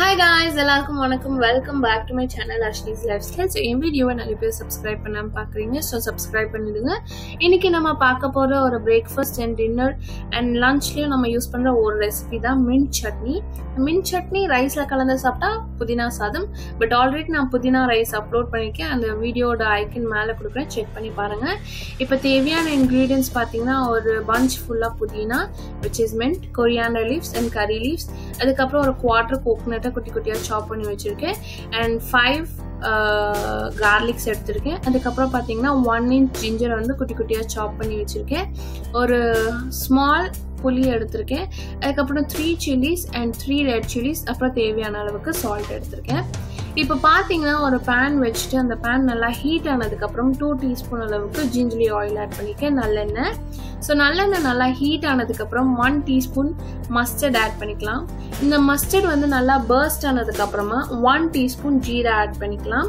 hi guys எல்லாருக்கும் வணக்கம் welcome back to my channel Ashley's lifestyle so என் வீடியோவை நிறைய பேர் சப்ஸ்கிரைப் பண்ணாமல் பார்க்குறீங்க ஸோ சப்ஸ்கிரைப் பண்ணிடுங்க இன்னைக்கு நம்ம பார்க்க போகிற ஒரு பிரேக்ஃபாஸ்ட் அண்ட் டின்னர் அண்ட் லஞ்ச்லேயும் நம்ம யூஸ் பண்ணுற ஒரு ரெசிபி தான் மின்ட் சட்னி மின்ட் சட்னி ரைஸில் கலந்து சாப்பிட்டா புதினா சாதம் பட் ஆல்ரெடி நான் புதினா ரைஸ் அப்லோட் பண்ணியிருக்கேன் அந்த வீடியோட ஐக்கன் மேலே கொடுக்குறேன் செக் பண்ணி பாருங்கள் இப்போ தேவையான இன்க்ரீடியன்ஸ் பார்த்தீங்கன்னா ஒரு பஞ்ச் ஃபுல்லாக புதினா which is mint coriander leaves and curry leaves அதுக்கப்புறம் ஒரு குவார்டர் கோகோனட்டை குட்டி குட்டியாக சாப் பண்ணி வச்சுருக்கேன் அண்ட் ஃபைவ் கார்லிக்ஸ் எடுத்திருக்கேன் அதுக்கப்புறம் பார்த்தீங்கன்னா ஒன் இன்ச் ஜிஞ்சர் வந்து குட்டி குட்டியாக சாப் பண்ணி வச்சுருக்கேன் ஒரு ஸ்மால் புளி எடுத்திருக்கேன் அதுக்கப்புறம் three chillies and three red chillies அப்புறம் தேவையான அளவுக்கு சால்ட் எடுத்திருக்கேன் இப்போ பார்த்தீங்கன்னா ஒரு பேன் வச்சுட்டு அந்த பேன் நல்லா ஹீட் ஆனதுக்கப்புறம் டூ டீஸ்பூன் அளவுக்கு ஜிஞ்சலி ஆயில் ஆட் பண்ணிக்கேன் நல்லெண்ணெய் ஸோ நல்லெண்ணெய் நல்லா ஹீட் ஆனதுக்கப்புறம் ஒன் டீஸ்பூன் மஸ்டர்ட் ஆட் பண்ணிக்கலாம் இந்த மஸ்டர்ட் வந்து நல்லா பர்ஸ்ட் ஆனதுக்கப்புறமா ஒன் டீஸ்பூன் ஜீரா ஆட் பண்ணிக்கலாம்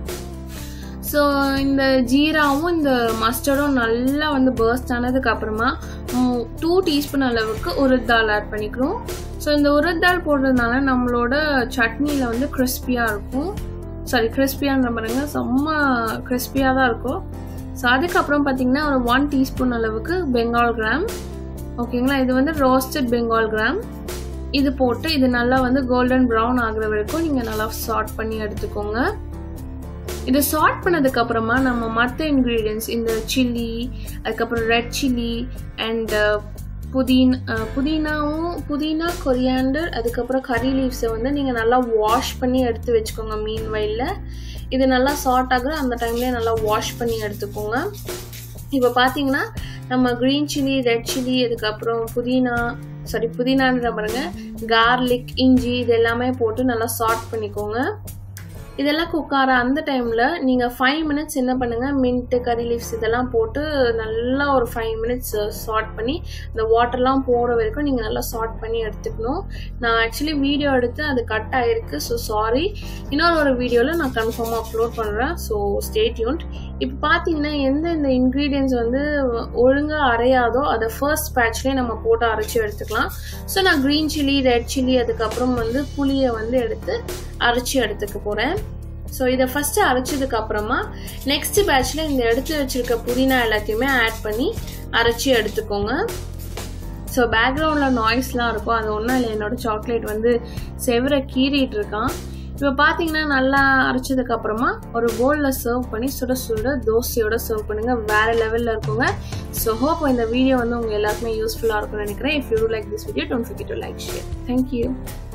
ஸோ இந்த ஜீராவும் இந்த மஸ்டர்டும் நல்லா வந்து பர்ஸ்ட் ஆனதுக்கு அப்புறமா டூ டீஸ்பூன் அளவுக்கு உருத் தால் ஆட் பண்ணிக்கிறோம் ஸோ இந்த உருத் தால் போடுறதுனால நம்மளோட சட்னியில் வந்து கிறிஸ்பியாக இருக்கும் சாரி கிறிஸ்பியான்ற பாருங்க செம்ம கிறிஸ்பியாக தான் இருக்கும் ஸோ அதுக்கப்புறம் பார்த்தீங்கன்னா ஒரு ஒன் டீஸ்பூன் அளவுக்கு பெங்கால் கிராம் ஓகேங்களா இது வந்து ரோஸ்டட் பெங்கால் கிராம் இது போட்டு இது நல்லா வந்து கோல்டன் ப்ரௌன் ஆகுற வரைக்கும் நீங்கள் நல்லா சார்ட் பண்ணி எடுத்துக்கோங்க இதை சார்ட் பண்ணதுக்கு அப்புறமா நம்ம மற்ற இன்க்ரீடியன்ஸ் இந்த சில்லி அதுக்கப்புறம் ரெட் சில்லி அண்ட் புதினா புதினாவும் புதினா கொரியாண்டர் அதுக்கப்புறம் கறி லீவ்ஸை வந்து நீங்கள் நல்லா வாஷ் பண்ணி எடுத்து வச்சுக்கோங்க மீன் வயலில் இது நல்லா சார்ட் ஆகுற அந்த டைம்லேயே நல்லா வாஷ் பண்ணி எடுத்துக்கோங்க இப்போ பார்த்தீங்கன்னா நம்ம க்ரீன் சில்லி ரெட் சில்லி அதுக்கப்புறம் புதினா சாரி புதினான்ற பாருங்க கார்லிக் இஞ்சி இது எல்லாமே போட்டு நல்லா சார்ட் பண்ணிக்கோங்க இதெல்லாம் குக் ஆகிற அந்த டைமில் நீங்கள் ஃபைவ் மினிட்ஸ் என்ன பண்ணுங்கள் மின்ட்டு கறி லீவ்ஸ் இதெல்லாம் போட்டு நல்லா ஒரு ஃபைவ் மினிட்ஸ் சார்ட் பண்ணி இந்த வாட்டர்லாம் போகிற வரைக்கும் நீங்கள் நல்லா சார்ட் பண்ணி எடுத்துக்கணும் நான் ஆக்சுவலி வீடியோ எடுத்து அது கட் ஆகிருக்கு ஸோ சாரி இன்னொரு ஒரு வீடியோவில் நான் கன்ஃபார்மாக அப்லோட் பண்ணுறேன் ஸோ ஸ்டேட்யூன்ட் இப்போ பார்த்தீங்கன்னா எந்த இந்த இன்க்ரீடியன்ஸ் வந்து ஒழுங்காக அரையாதோ அதை ஃபர்ஸ்ட் பேட்ச்லேயே நம்ம போட்டு அரைச்சி எடுத்துக்கலாம் ஸோ நான் க்ரீன் சில்லி ரெட் சில்லி அதுக்கப்புறம் வந்து புளியை வந்து எடுத்து அரைச்சி எடுத்துக்க போகிறேன் ஸோ இதை ஃபஸ்ட்டு அரைச்சதுக்கு அப்புறமா நெக்ஸ்ட் பேட்சில் இந்த எடுத்து வச்சுருக்க புதினா எல்லாத்தையுமே ஆட் பண்ணி அரைச்சி எடுத்துக்கோங்க ஸோ பேக்ரவுண்டில் நாய்ஸ்லாம் இருக்கும் அது ஒன்றும் இல்லை என்னோடய சாக்லேட் வந்து செவரை கீறிட்டு இருக்கான் இப்போ பார்த்தீங்கன்னா நல்லா அரைச்சதுக்கு அப்புறமா ஒரு போலில் சர்வ் பண்ணி சுட சுட தோசையோட சர்வ் பண்ணுங்கள் வேறு லெவலில் இருக்குங்க ஸோ ஹோப் இந்த வீடியோ வந்து உங்கள் எல்லாருக்குமே யூஸ்ஃபுல்லாக இருக்கும்னு நினைக்கிறேன் if you like this video don't forget to like share thank you